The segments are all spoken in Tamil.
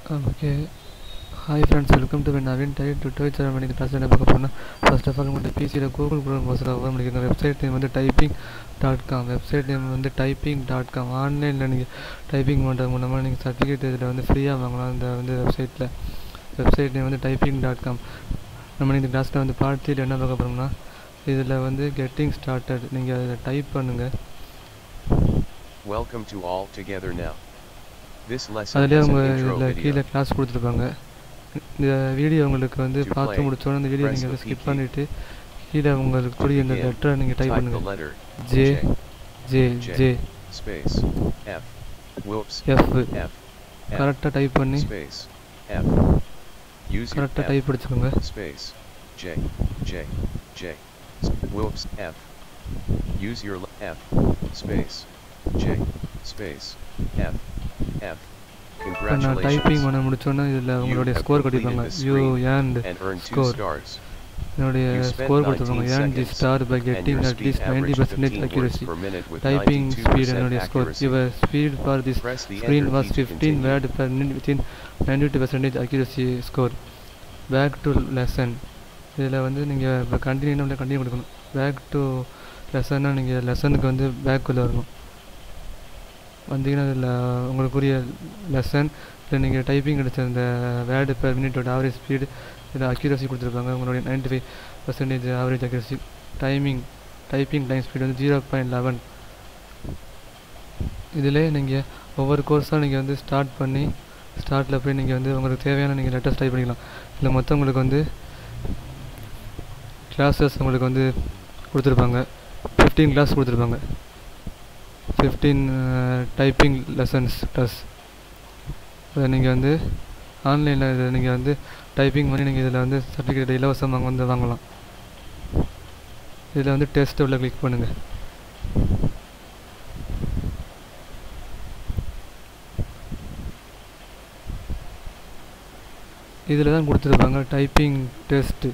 Okay hi friends welcome to Naveen டைட் டுட்டோரியல் சேனல் பண்ணி கிளாஸ் என்ன பார்க்க போனால் ஃபர்ஸ்ட் ஆஃப் ஆல் உங்களுடைய பிசியில் கூகுள் குரோம் ப்ரௌசர் ஓப்பன் பண்ணிக்கோங்க வெப்சைட் நேம் வந்து typing dot com website name வந்து டைப்பிங் டாட் காம் ஆன்லைனில் நீங்கள் டைப்பிங் பண்ணுறது மூலமாக நீங்கள் சர்டிஃபிகேட் இதில் வந்து ஃப்ரீயாக வாங்கலாம் இந்த வந்து வெப்சைட்டில் வெப்சைட் நேம் வந்து டைப்பிங் டாட் காம் நம்ம இந்த கிளாஸில் வந்து பார்ட் த்ரீல என்ன பார்க்க போகிறோம்னா இதில் வந்து கெட்டிங் ஸ்டார்டட் நீங்கள் அதில் டைப் பண்ணுங்கள் Welcome to all together now. This lesson அதுலேயே has an அவங்க intro இதில் கீழே video. கிளாஸ் கொடுத்துருப்பாங்க இந்த வீடியோ உங்களுக்கு வந்து To பார்த்து play, முடிச்சோன்னே இந்த வீடியோ press நீங்கள் the ஸ்கிப் P key. பண்ணிவிட்டு கீழே உங்களுக்கு To கூடிய இந்த begin, லெட்டரை நீங்கள் டைப் Type the பண்ணுங்கள் letter J J J J. J space F. Whoops. F F. F. கரெக்டாக டைப் பண்ணி Space F. Use your கரெக்டாக F. டைப் அடிச்சுக்கோங்க Space J J J. S- Whoops F. Use your le- F. Space J Space F. F. இப்போ நான் டைப்பிங் Congratulations. பண்ண முடிச்சோன்னே இதில் உங்களுடைய have ஸ்கோர் completed கட்டிப்பாங்க the you screen and And earn two score. stars. என்னுடைய You spent ஸ்கோர் 19 கொடுத்துருப்பாங்க earn the seconds, star by And getting your at speed least ninety averaged percentage 15 words accuracy per minute with typing speed 92% என்னுடைய ஸ்கோர் accuracy. Your speed for this Press the screen enter was key to 15 continue. word per minute within 92 percentage accuracy score back to lesson இதில் வந்து நீங்கள் இப்போ கண்டினியூ கண்டினியூ கொடுக்கணும் பேக் டு லெசன்னா நீங்கள் லெசனுக்கு வந்து பேக்குள்ளே வரணும் வந்தீங்கன்னா இதில் உங்களுக்குரிய லெசன் இல்லை நீங்கள் டைப்பிங் அடிச்ச அந்த வேர்டு பெர் மினிட்டோட ஆவரேஜ் ஸ்பீடு இதில் அக்யூரசி கொடுத்துருப்பாங்க உங்களுடைய ninety five percentage average accuracy timing typing time speed வந்து ஜீரோ பாயிண்ட் லெவன் இதிலே நீங்கள் ஒவ்வொரு கோர்ஸாக நீங்கள் வந்து ஸ்டார்ட் பண்ணி ஸ்டார்ட்டில் போய் நீங்கள் வந்து உங்களுக்கு தேவையான நீங்கள் லெட்டர்ஸ் டைப் பண்ணிக்கலாம் இதில் மொத்தம் உங்களுக்கு வந்து கிளாஸஸ் உங்களுக்கு வந்து கொடுத்துருப்பாங்க ஃபிஃப்டீன் கிளாஸ் கொடுத்துருப்பாங்க ஃபிஃப்டீன் டைப்பிங் லெசன்ஸ் ப்ளஸ் அதை நீங்கள் வந்து ஆன்லைனில் இதை நீங்கள் வந்து டைப்பிங் பண்ணி நீங்கள் இதில் வந்து சர்டிஃபிகேட் இலவசமாக வந்து வாங்கலாம் இதில் வந்து டெஸ்ட் உள்ள கிளிக் பண்ணுங்கள் இதில் தான் கொடுத்துருப்பாங்க டைப்பிங் டெஸ்ட்டு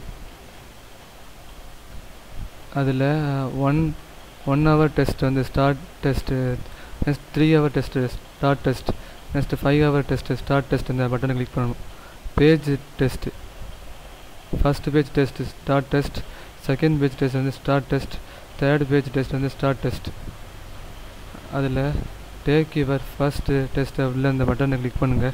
அதில் ஒன் ஒன் ஹவர் டெஸ்ட் வந்து start test next three hour test start test next five hour test start test இந்த பட்டனை கிளிக் பண்ணணும் page test first page test start test second page test வந்து start test third page test வந்து ஸ்டார்ட் டெஸ்ட் அதில் டேக் யுவர் ஃபஸ்ட்டு டெஸ்ட் உள்ள இந்த பட்டனை கிளிக் பண்ணுங்கள்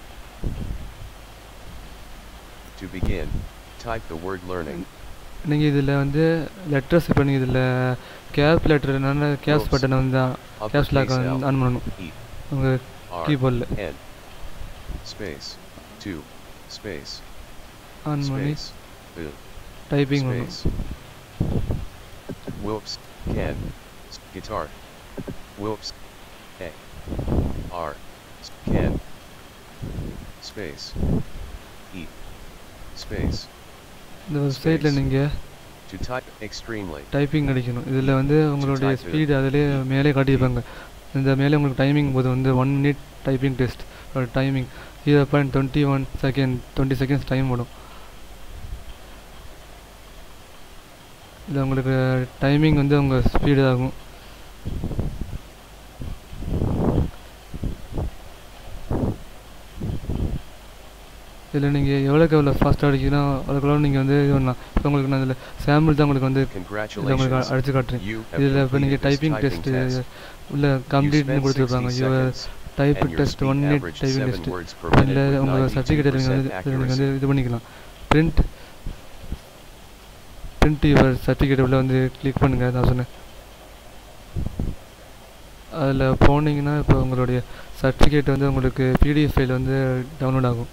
To begin, type the word learning. நீங்கள் இதில் வந்து லெட்டர்ஸ் இப்போ நீங்கள் இதில் கேப் லெட்டர்னால கேப்ஸ் Oops. பட்டனை வந்து கேப்ஸ் லாக் Uppercase வந்து L, ஆன் பண்ணணும் E, உங்கள் R, கீபோர்டில் N, space, two, space, on பண்ணி space, U, டைப்பிங் பண்ணணும் space. Whoops, can, s- guitar. Whoops, A, R, s- can, space, E, space. இந்த வெப்சைட்டில் Space. நீங்கள் To type extremely. டைப்பிங் அடிக்கணும் இதில் வந்து உங்களுடைய type ஸ்பீடு அதிலே மேலே காட்டியிருப்பாங்க இந்த மேலே உங்களுக்கு டைமிங் போது வந்து one minute typing test timing zero point twenty one second twenty seconds time வரும் இதில் உங்களுக்கு டைமிங் வந்து உங்கள் ஸ்பீடு ஆகும் இதில் நீங்கள் எவ்வளோக்கு எவ்வளோ ஃபாஸ்ட்டாக அடிக்கிறீங்களோ அவ்வளோக்கு நீங்கள் வந்து இது பண்ணலாம் இப்போ உங்களுக்கு நான் இதில் சாம்பிள் தான் உங்களுக்கு வந்து இதில் உங்களுக்கு Congratulations. அடிச்சு காட்டுறேன் You have இதில் இப்போ completed நீங்கள் this typing typing test test. உள்ள You கம்ப்ளீட்னு spent கொடுத்துருப்பாங்க 60 your seconds, type and your test speed one minute averaged typing 7 test words per இதில் minute with உங்கள் சர்டிஃபிகேட் நீங்கள் வந்து 92% இதில் நீங்கள் accuracy. வந்து இது பண்ணிக்கலாம் பிரிண்ட் பிரிண்ட் யுவர் சர்டிஃபிகேட் உள்ள வந்து கிளிக் பண்ணுங்கள் நான் சொன்னேன் அதில் போனீங்கன்னா இப்போ உங்களுடைய சர்டிஃபிகேட் வந்து உங்களுக்கு பிடிஎஃப் ஃபைல் வந்து டவுன்லோட் ஆகும்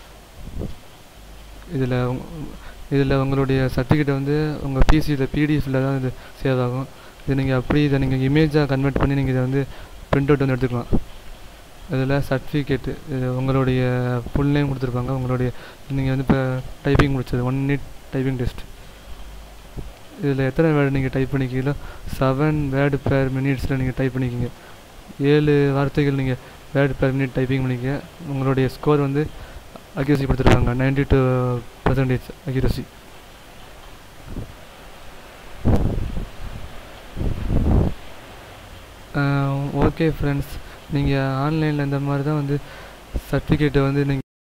இதில் இதில் உங்களுடைய சர்டிஃபிகேட் வந்து உங்கள் பிசியில் பிடிஎஃப்ல தான் இது சேவ் ஆகும் இது நீங்கள் அப்படி இதை நீங்கள் இமேஜாக கன்வெர்ட் பண்ணி நீங்கள் இதை வந்து பிரிண்ட் அவுட் வந்து எடுத்துக்கலாம் இதில் சர்டிஃபிகேட்டு இது உங்களுடைய ஃபுல் நேம் கொடுத்துருப்பாங்க உங்களுடைய நீங்கள் வந்து இப்போ டைப்பிங் முடிச்சது ஒன் மினிட் டைப்பிங் டெஸ்ட் இதில் எத்தனை வேர்டு நீங்கள் டைப் பண்ணிக்கிறீங்களோ செவன் வேர்டு per மினிட்ஸில் நீங்கள் டைப் பண்ணிக்கிங்க ஏழு வார்த்தைகள் நீங்கள் வேர்டு per மினிட் டைப்பிங் பண்ணிக்க உங்களுடைய ஸ்கோர் வந்து அக்யூரசி கொடுத்துருக்காங்க ninety two percentage accuracy okay friends நீங்கள் ஆன்லைனில் இந்த மாதிரி தான் வந்து சர்டிஃபிகேட்டை வந்து நீங்கள்